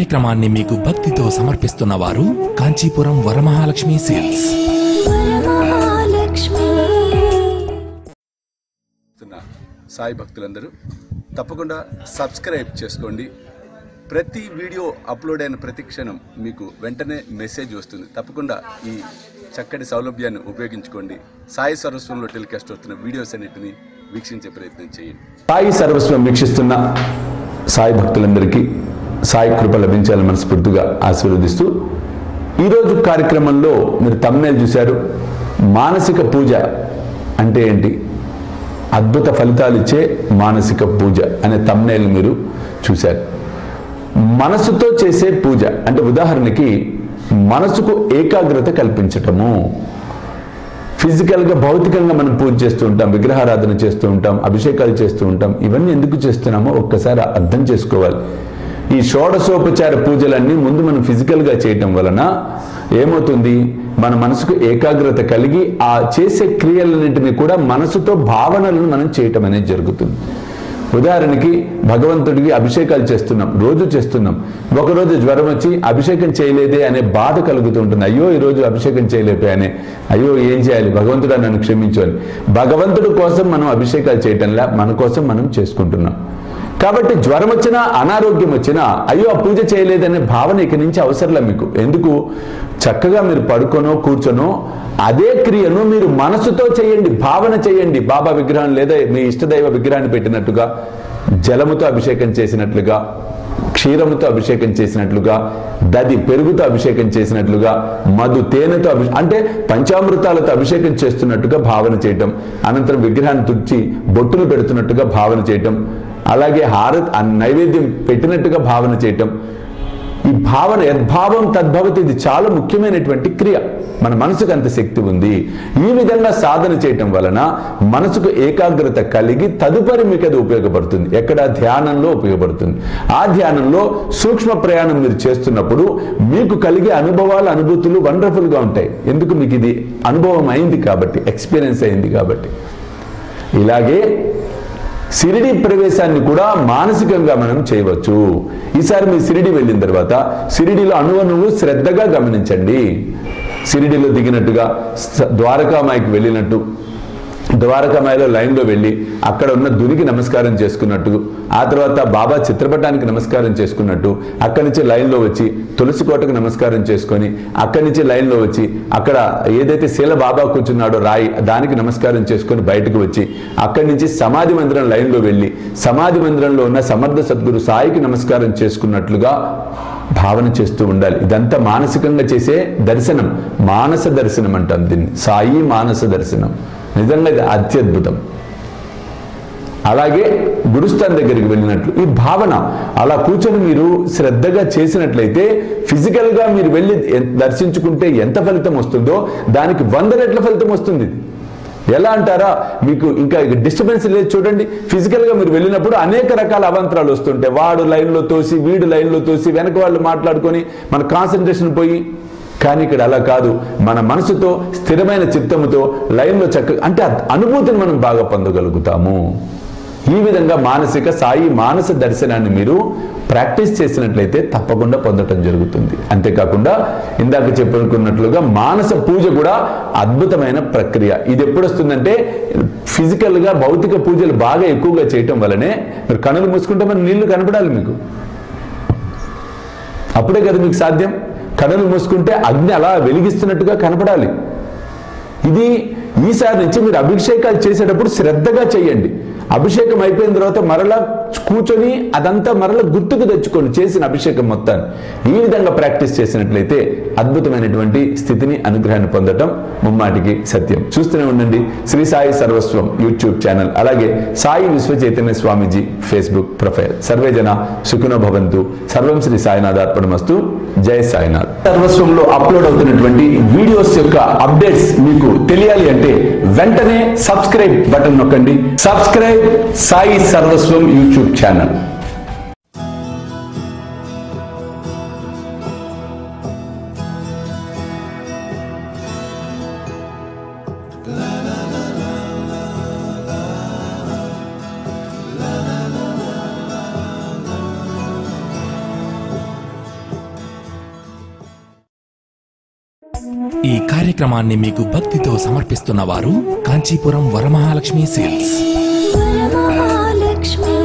కార్యక్రమాన్ని మీకు భక్తితో సమర్పిస్తున్న వారు కాంచీపురం వరమహాలక్ష్మి సేల్స్ వరమహాలక్ష్మి చేస్తున్న సాయి భక్తులందరూ తప్పకుండా సబ్స్క్రైబ్ చేసుకోండి ప్రతి వీడియో అప్లోడ్ అయిన ప్రతి క్షణం మీకు వెంటనే మెసేజ్ వస్తుంది తప్పకుండా ఈ చక్కటి సౌలభ్యాన్ని ఉపయోగించుకోండి సాయి సరస్వంలో టెలికాస్ట్ అవుతున్న వీడియోస్ అన్నిటిని వీక్షించే ప్రయత్నం చేయండి సాయి సర్వస్వం వీక్షిస్తున్న సాయి భక్తులందరికీ సాయి కృప లభించాలని మనస్ఫూర్తిగా ఆశీర్వదిస్తూ ఈరోజు కార్యక్రమంలో మీరు తమ్నేలు చూశారు మానసిక పూజ అంటే ఏంటి అద్భుత ఫలితాలు ఇచ్చే మానసిక పూజ అనే తమ్నేలు మీరు చూశారు మనసుతో చేసే పూజ అంటే ఉదాహరణకి మనసుకు ఏకాగ్రత కల్పించటము ఫిజికల్గా భౌతికంగా మనం పూజ చేస్తూ ఉంటాం విగ్రహారాధన చేస్తూ ఉంటాం అభిషేకాలు చేస్తూ ఉంటాం ఇవన్నీ ఎందుకు చేస్తున్నామో ఒక్కసారి అర్థం చేసుకోవాలి ఈ షోడశోపచార పూజలన్నీ ముందు మనం ఫిజికల్గా చేయటం వలన ఏమవుతుంది మన మనసుకు ఏకాగ్రత కలిగి ఆ చేసే క్రియలన్నింటినీ కూడా మనసుతో భావనలను మనం చేయటం అనేది జరుగుతుంది ఉదాహరణకి భగవంతుడికి అభిషేకాలు చేస్తున్నాం రోజు చేస్తున్నాం ఒకరోజు జ్వరం వచ్చి అభిషేకం చేయలేదే అనే బాధ కలుగుతూ ఉంటుంది అయ్యో ఈ రోజు అభిషేకం చేయలేకపోయానే అయ్యో ఏం చేయాలి భగవంతుడా నన్ను క్షమించు అని భగవంతుడి కోసం మనం అభిషేకాలు చేయటంలా మన కోసం మనం చేసుకుంటున్నాం కాబట్టి జ్వరం వచ్చినా అనారోగ్యం వచ్చినా అయ్యో ఆ పూజ చేయలేదనే భావన ఇక నుంచి అవసరంలే మీకు ఎందుకు చక్కగా మీరు పడుకొనో కూర్చొనో అదే క్రియను మీరు మనసుతో చేయండి భావన చేయండి బాబా విగ్రహం లేదా మీ ఇష్టదైవ విగ్రహాన్ని పెట్టినట్టుగా జలముతో అభిషేకం చేసినట్లుగా క్షీరముతో అభిషేకం చేసినట్లుగా దది పెరుగుతో అభిషేకం చేసినట్లుగా మధు తేనెతో అభి అంటే పంచామృతాలతో అభిషేకం చేస్తున్నట్టుగా భావన చేయటం అనంతరం విగ్రహాన్ని తుడిచి బొట్టులు పెడుతున్నట్టుగా భావన చేయటం అలాగే హార ఆ నైవేద్యం పెట్టినట్టుగా భావన చేయటం ఈ భావన యద్భావం తద్భవతి ఇది చాలా ముఖ్యమైనటువంటి క్రియ మన మనసుకు అంత శక్తి ఉంది ఈ విధంగా సాధన చేయటం వలన మనసుకు ఏకాగ్రత కలిగి తదుపరి మీకు అది ఉపయోగపడుతుంది ఎక్కడ ధ్యానంలో ఉపయోగపడుతుంది ఆ ధ్యానంలో సూక్ష్మ ప్రయాణం మీరు చేస్తున్నప్పుడు మీకు కలిగే అనుభవాలు అనుభూతులు వండర్ఫుల్గా ఉంటాయి ఎందుకు మీకు ఇది అనుభవం అయింది కాబట్టి ఎక్స్పీరియన్స్ అయింది కాబట్టి ఇలాగే సిరిడి ప్రవేశాన్ని కూడా మానసికంగా మనం చేయవచ్చు ఈసారి మీరు సిరిడి వెళ్ళిన తర్వాత సిరిడిలో అణువణువు శ్రద్ధగా గమనించండి సిరిడిలో దిగినట్టుగా స- ద్వారకామాయికి వెళ్ళినట్టు ద్వారకామాయిలో లైన్లో వెళ్ళి అక్కడ ఉన్న దునికి నమస్కారం చేసుకున్నట్టు ఆ తర్వాత బాబా చిత్రపటానికి నమస్కారం చేసుకున్నట్టు అక్కడి నుంచి లైన్లో వచ్చి తులసి కోటకు నమస్కారం చేసుకొని అక్కడి నుంచి లైన్లో వచ్చి అక్కడ ఏదైతే శీల బాబా కూర్చున్నాడో రాయి దానికి నమస్కారం చేసుకొని బయటకు వచ్చి అక్కడి నుంచి సమాధి మందిరం లైన్లో వెళ్ళి సమాధి మందిరంలో ఉన్న సమర్థ సద్గురు సాయికి నమస్కారం చేసుకున్నట్లుగా భావన చేస్తూ ఉండాలి ఇదంతా మానసికంగా చేసే దర్శనం మానస దర్శనం అంటాం దీన్ని సాయి మానస దర్శనం నిజంగా ఇది అత్యద్భుతం అలాగే గురుస్థాన్ దగ్గరికి వెళ్ళినట్లు ఈ భావన అలా కూర్చొని మీరు శ్రద్ధగా చేసినట్లయితే ఫిజికల్గా మీరు వెళ్ళి ఎ- దర్శించుకుంటే ఎంత ఫలితం వస్తుందో దానికి వంద రెట్ల ఫలితం వస్తుంది ఇది. ఎలా అంటారా మీకు ఇంకా డిస్టర్బెన్స్ లేదు చూడండి ఫిజికల్ గా మీరు వెళ్ళినప్పుడు అనేక రకాల అవాంతరాలు వస్తుంటాయి వాడు లైన్లో తోసి వీడు లైన్లో తోసి వెనక వాళ్ళు మాట్లాడుకొని మన కాన్సన్ట్రేషన్ పోయి కానీ ఇక్కడ అలా కాదు మన మనసుతో స్థిరమైన చిత్తముతో లైన్లో చక్కగా అంటే ఆ అనుభూతిని మనం బాగా పొందగలుగుతాము ఈ విధంగా మానసిక సాయి మానస దర్శనాన్ని మీరు ప్రాక్టీస్ చేసినట్లయితే తప్పకుండా పొందటం జరుగుతుంది అంతేకాకుండా ఇందాక చెప్పుకున్నట్లుగా మానస పూజ కూడా అద్భుతమైన ప్రక్రియ ఇది ఎప్పుడు వస్తుందంటే ఫిజికల్గా భౌతిక పూజలు బాగా ఎక్కువగా చేయటం వల్లనే మీరు కనులు మూసుకుంటే మన నీళ్లు కనపడాలి మీకు అప్పుడే కదా మీకు సాధ్యం కనులు మూసుకుంటే అగ్ని అలా వెలిగిస్తున్నట్టుగా కనపడాలి ఇది ఈసారి నుంచి మీరు అభిషేకాలు చేసేటప్పుడు శ్రద్ధగా చేయండి అభిషేకం అయిపోయిన తర్వాత మరలా కూర్చొని అదంతా మరలా గుర్తుకు తెచ్చుకొని చేసిన అభిషేకం మొత్తాన్ని ఈ విధంగా ప్రాక్టీస్ చేసినట్లయితే అద్భుతమైనటువంటి స్థితిని అనుగ్రహాన్ని పొందటం ముమ్మాటికి సత్యం చూస్తూనే ఉండండి శ్రీ సాయి సర్వస్వం యూట్యూబ్ ఛానల్ అలాగే సాయి విశ్వ చైతన్య స్వామీజీ ఫేస్బుక్ ప్రొఫైల్ సర్వే జన సుఖినో భవంతు సర్వం శ్రీ సాయినాథ్ అర్పణమస్తు జై సాయినాథ్ సర్వస్వంలో అప్లోడ్ అవుతున్నటువంటి వీడియోస్ యొక్క అప్డేట్స్ మీకు తెలియాలి అంటే వెంటనే సబ్స్క్రైబ్ బటన్ నొక్కండి subscribe Sai Sarvaswam YouTube channel ఈ కార్యక్రమాన్ని మీకు భక్తితో సమర్పిస్తున్న వారు కాంచీపురం వరమహాలక్ష్మి సేల్స్ వరమహాలక్ష్మి